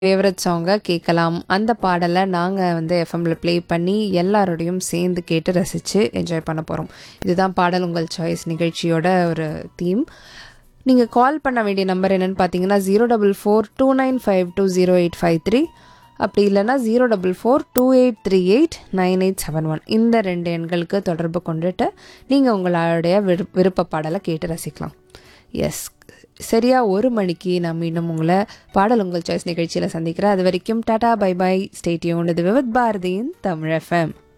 favourite சாங்கை கேட்கலாம் அந்த பாடலை நாங்கள் வந்து எஃப்எம்ல ப்ளே பண்ணி எல்லாரோடையும் சேர்ந்து கேட்டு ரசித்து என்ஜாய் பண்ண போகிறோம் இதுதான் பாடல் உங்கள் சாய்ஸ் நிகழ்ச்சியோட ஒரு தீம் நீங்கள் கால் பண்ண வேண்டிய நம்பர் என்னென்னு பார்த்தீங்கன்னா zero double four two nine five two zero eight five three அப்படி இல்லைன்னா zero double four two eight three eight nine eight seven one இந்த ரெண்டு எண்களுக்கு தொடர்பு கொண்டுட்டு நீங்கள் உங்களுடைய விரு விருப்ப பாடலை கேட்டு ரசிக்கலாம் எஸ் சரியா ஒரு மணிக்கு நான் மீண்டும் உங்களை பாடல் உங்கள் சாய்ஸ் நிகழ்ச்சியில் சந்திக்கிறேன் அது வரைக்கும் டாடா பை பை ஸ்டேட்யூன் இது விவத் பாரதியின் தமிழ் எஃப்எம்